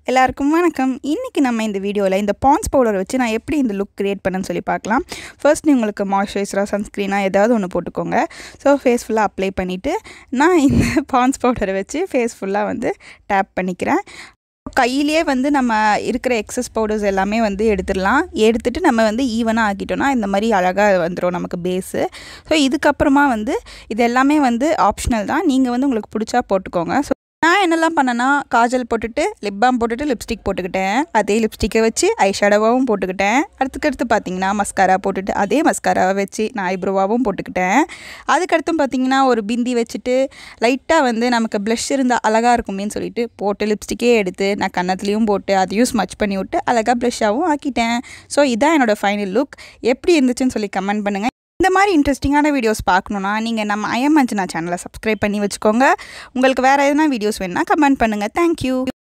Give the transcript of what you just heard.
எல்லாருக்கும் வணக்கம் இன்றைக்கி நம்ம இந்த வீடியோவில் இந்த பான்ஸ் பவுடர் வச்சு நான் எப்படி இந்த லுக் க்ரியேட் பண்ணேன்னு சொல்லி பார்க்கலாம் ஃபர்ஸ்ட் உங்களுக்கு மாய்ஸ்சரைசராக சன்ஸ்க்ரீனாக ஏதாவது ஒன்று போட்டுக்கோங்க ஸோ ஃபேஸ் ஃபுல்லாக அப்ளை பண்ணிவிட்டு நான் இந்த பான்ஸ் பவுடரை வச்சு ஃபேஸ் ஃபுல்லாக வந்து டேப் பண்ணிக்கிறேன் கையிலே வந்து நம்ம இருக்கிற எக்ஸஸ் பவுடர்ஸ் எல்லாமே வந்து எடுத்துடலாம் எடுத்துட்டு நம்ம வந்து ஈவனாக ஆக்கிட்டோம்னா இந்த மாதிரி அழகாக வந்துடும் நமக்கு பேஸு ஸோ இதுக்கப்புறமா வந்து இது எல்லாமே வந்து ஆப்ஷனல் தான் நீங்கள் வந்து உங்களுக்கு பிடிச்சா போட்டுக்கோங்க ஸோ நான் என்னெல்லாம் பண்ணேன்னா காஜல் போட்டுட்டு லிப் பாம் போட்டுட்டு லிப்ஸ்டிக் போட்டுக்கிட்டேன் அதே லிப்ஸ்டிக்கை வச்சு ஐ ஷேடோவாகவும் போட்டுக்கிட்டேன் அடுத்துக்கடுத்து பார்த்தீங்கன்னா மஸ்காரா போட்டுட்டு அதே மஸ்காராவை வச்சு நான் ஐப்ரோவாகவும் போட்டுக்கிட்டேன் அதுக்கடுத்து பார்த்தீங்கன்னா ஒரு பிந்தி வச்சுட்டு லைட்டாக வந்து நமக்கு ப்ளஷ் இருந்தால் அழகாக இருக்குமேன்னு சொல்லிட்டு போட்டு லிப்ஸ்டிக்கே எடுத்து நான் கன்னத்துலேயும் போட்டு அதையும் ஸ்மச் பண்ணி விட்டு அழகாக ப்ளஷ்ஷாகவும் ஆக்கிட்டேன் ஸோ இதான் என்னோடய ஃபைனல் லுக் எப்படி இருந்துச்சுன்னு சொல்லி கமெண்ட் பண்ணுங்கள் இந்த மாதிரி இன்ட்ரெஸ்டிங்கான வீடியோஸ் பார்க்கணுன்னா நீங்கள் நம்ம ஐஎம் அஞ்சனா சேனலை சப்ஸ்கிரைப் பண்ணி வச்சுக்கோங்க உங்களுக்கு வேறு எதுனா வீடியோஸ் வேணுன்னா கமெண்ட் பண்ணுங்கள் தேங்க்யூ